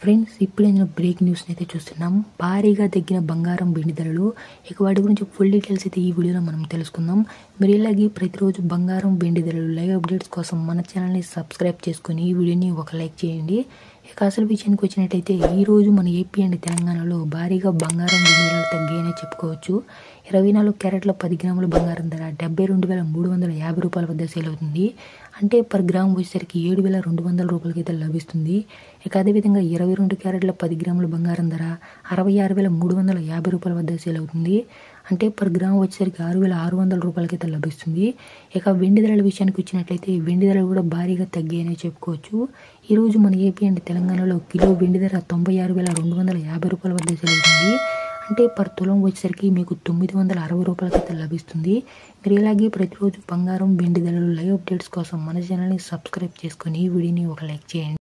friends ఇప్పుడు నేను break న్యూస్ని అయితే చూస్తున్నాం భారీగా తగ్గిన బంగారం వెండి ధరలు ఇక వాటి గురించి ఫుల్ డీటెయిల్స్ అయితే ఈ వీడియోలో మనం తెలుసుకుందాం మీరు ఇలాగే ప్రతిరోజు బంగారం వెండి ధరలు లైవ్ అప్డేట్స్ కోసం మన ఛానల్ని సబ్స్క్రైబ్ చేసుకొని ఈ వీడియోని ఒక లైక్ చేయండి ఇక అసలు విషయానికి వచ్చినట్టయితే ఈ రోజు మన ఏపీ అండ్ తెలంగాణలో భారీగా బంగారం వెండి ధరలు తగ్గాయనే చెప్పుకోవచ్చు ఇరవై నాలుగు క్యారెట్ల పది గ్రాముల బంగారం ధర డెబ్బై రెండు వేల మూడు వందల యాభై రూపాయల వద్ద సేల్ అవుతుంది అంటే పర్ గ్రామ్ వచ్చేసరికి ఏడు వేల రెండు వందల రూపాయలకి అయితే లభిస్తుంది ఇక అదేవిధంగా ఇరవై రెండు క్యారెట్ల పది గ్రాముల బంగారం ధర అరవై ఆరు వేల మూడు వందల యాభై రూపాయల వద్ద సేల్ అవుతుంది అంటే పర్ గ్రామ్ వచ్చేసరికి ఆరు వేల ఆరు వందల రూపాయలకి అయితే లభిస్తుంది ఇక వెండి ధరల విషయానికి వచ్చినట్లయితే వెండి ధరలు కూడా భారీగా తగ్గాయనే చెప్పుకోవచ్చు ఈరోజు మన ఏపీ అండ్ తెలంగాణలో కిలో వెండి ధర తొంభై ఆరు వేల రెండు వందల యాభై రూపాయల వద్ద సేల్ అవుతుంది అంటే పర్ తులం వచ్చేసరికి మీకు తొమ్మిది వందల అరవై రూపాయలకి అయితే లభిస్తుంది మీరు ఇలాగే ప్రతిరోజు బంగారం వెండి ధరలు లైవ్ అప్డేట్స్ కోసం మన ఛానల్ని సబ్స్క్రైబ్ చేసుకొని ఈ వీడియోని ఒక లైక్ చేయండి